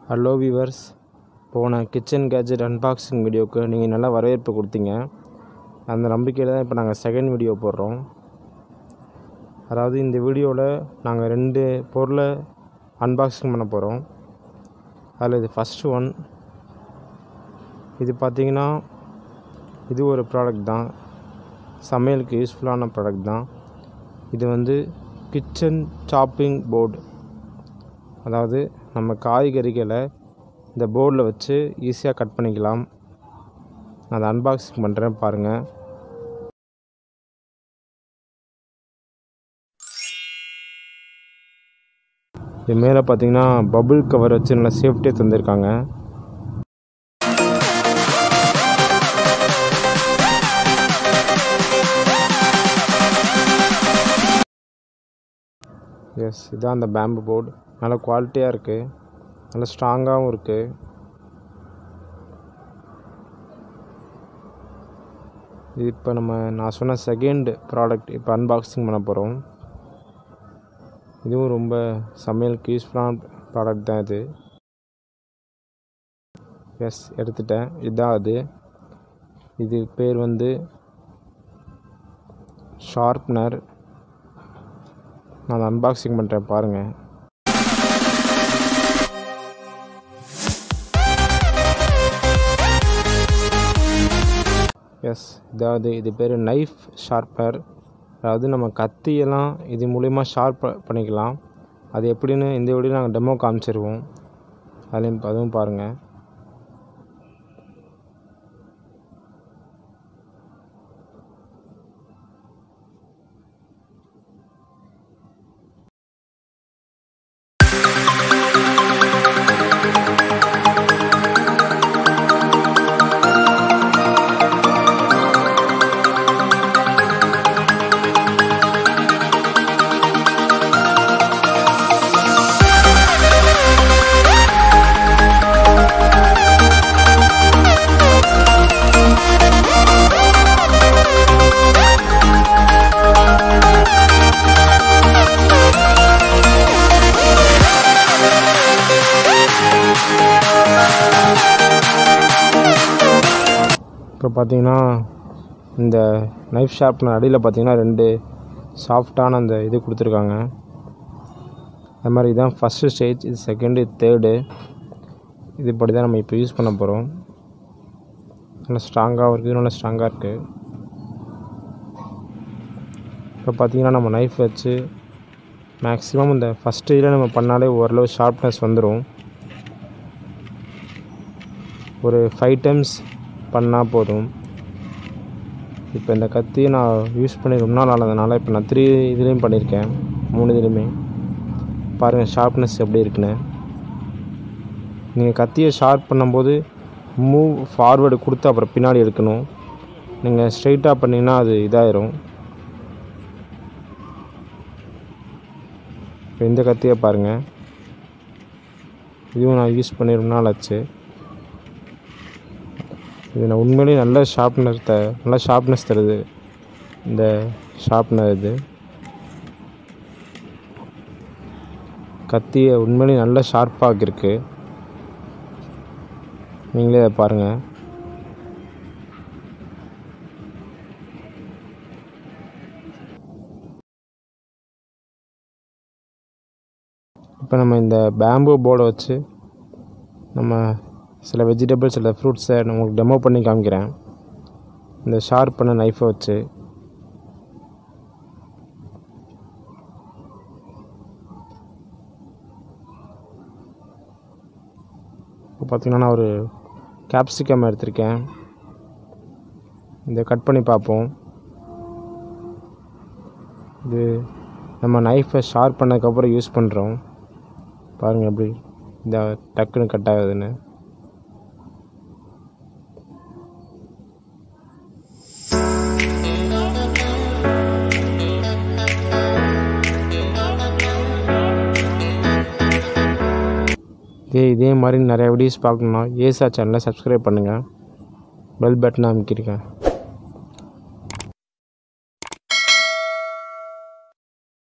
hello viewers போன kitchen gadget unboxing வீடியோவுக்கு நீங்கள் நல்லா வரவேற்பு கொடுத்தீங்க அந்த நம்பிக்கையில் தான் இப்போ நாங்கள் செகண்ட் வீடியோ போடுறோம் அதாவது இந்த வீடியோவில் நாங்கள் ரெண்டு பொருளை அன்பாக்சிங் பண்ண போகிறோம் அதில் இது ஃபஸ்ட்டு ஒன் இது பார்த்தீங்கன்னா இது ஒரு ப்ராடக்ட் தான் சமையலுக்கு யூஸ்ஃபுல்லான ப்ராடக்ட் தான் இது வந்து கிச்சன் சாப்பிங் போர்டு அதாவது நம்ம காய்கறிகளை இந்த போர்டில் வச்சு ஈஸியாக கட் பண்ணிக்கலாம் நான் அதை அன்பாக்சிங் பண்ணுறேன் பாருங்கள் இது மேலே பார்த்தீங்கன்னா பபுள் கவர் வச்சு நல்லா சேஃப்டியாக தந்திருக்காங்க எஸ் இதுதான் அந்த பேம்பு போர்டு நல்ல குவாலிட்டியாக இருக்குது நல்ல ஸ்ட்ராங்காகவும் இருக்குது இது இப்போ நம்ம நான் சொன்ன செகண்ட் ப்ராடக்ட் இப்போ அன்பாக்சிங் பண்ண போகிறோம் இதுவும் ரொம்ப சமையலுக்கு யூஸ்ஃபுல்லான ப்ராடக்ட் தான் இது எஸ் எடுத்துட்டேன் இதுதான் அது இது பேர் வந்து ஷார்ப்னர் நான் அதை அன்பாக்சிங் பண்ணுறேன் பாருங்கள் எஸ் இதாவது இது பேர் நைஃப் ஷார்ப்பர் அதாவது நம்ம கத்தியெல்லாம் இது மூலிமா ஷார்ப் பண்ணிக்கலாம் அது எப்படின்னு இந்த வீடியோ நாங்கள் டெமோ காமிச்சிருவோம் அதுலேயும் அதுவும் பாருங்கள் இப்போ பார்த்தீங்கன்னா இந்த நைஃப் ஷார்ப்னர் அடியில் பார்த்தீங்கன்னா ரெண்டு சாஃப்டான அந்த இது கொடுத்துருக்காங்க அது மாதிரி இதுதான் ஃபஸ்ட்டு ஸ்டேஜ் இது செகண்டு இது தேர்டு இது படி தான் நம்ம இப்போ யூஸ் பண்ண போகிறோம் நல்லா ஸ்ட்ராங்காகவும் இருக்குது நல்லா ஸ்ட்ராங்காக இருக்குது இப்போ பார்த்தீங்கன்னா நம்ம நைஃப் வச்சு மேக்ஸிமம் இந்த ஃபஸ்ட்டு இதில் நம்ம பண்ணாலே ஓரளவு ஷார்ப்னஸ் வந்துடும் ஒரு ஃபைவ் டைம்ஸ் பண்ணால் போதும் இப்போ இந்த கத்தியை நான் யூஸ் பண்ணி ரொம்ப நாள் ஆனதுனால இப்போ நான் த்ரீ இதுலேயும் பண்ணியிருக்கேன் மூணு இதுலேயுமே பாருங்கள் ஷார்ப்னஸ் எப்படி இருக்குன்னு நீங்கள் கத்தியை ஷார்ப் பண்ணும்போது மூவ் ஃபார்வேர்டு கொடுத்து அப்புறம் பின்னாடி எடுக்கணும் நீங்கள் ஸ்ட்ரைட்டாக பண்ணிங்கன்னா அது இதாயிரும் இப்போ இந்த கத்தியை பாருங்கள் இதுவும் நான் யூஸ் பண்ணி ரொம்ப நாள் ஆச்சு இது நான் உண்மையிலேயே நல்ல ஷார்ப்னர் த நல்ல ஷார்ப்னஸ் தருது இந்த ஷார்ப்னர் இது கத்தியை உண்மையிலேயே நல்ல ஷார்ப்பாக இருக்கு நீங்களே அதை பாருங்கள் இப்போ நம்ம இந்த பேம்பு போர்டை வச்சு நம்ம சில வெஜிடபிள்ஸ் சில ஃப்ரூட்ஸை நான் உங்களுக்கு டெமோ பண்ணி காமிக்கிறேன் இந்த ஷார்ப் பண்ண நைஃபை வச்சு இப்போ பார்த்தீங்கன்னா நான் ஒரு கேப்சிகம் எடுத்திருக்கேன் இதை கட் பண்ணி பார்ப்போம் இது நம்ம நைஃபை ஷார்ப் பண்ணதுக்கப்புறம் யூஸ் பண்ணுறோம் பாருங்கள் எப்படி இந்த டக்குன்னு கட் ஆகுதுன்னு இதே இதே மாதிரி நிறைய வீடியோஸ் பார்க்கணுன்னா ஏசா சேனலை சப்ஸ்கிரைப் பண்ணுங்கள் பெல் பட்டனை அமைக்கிருக்கேன்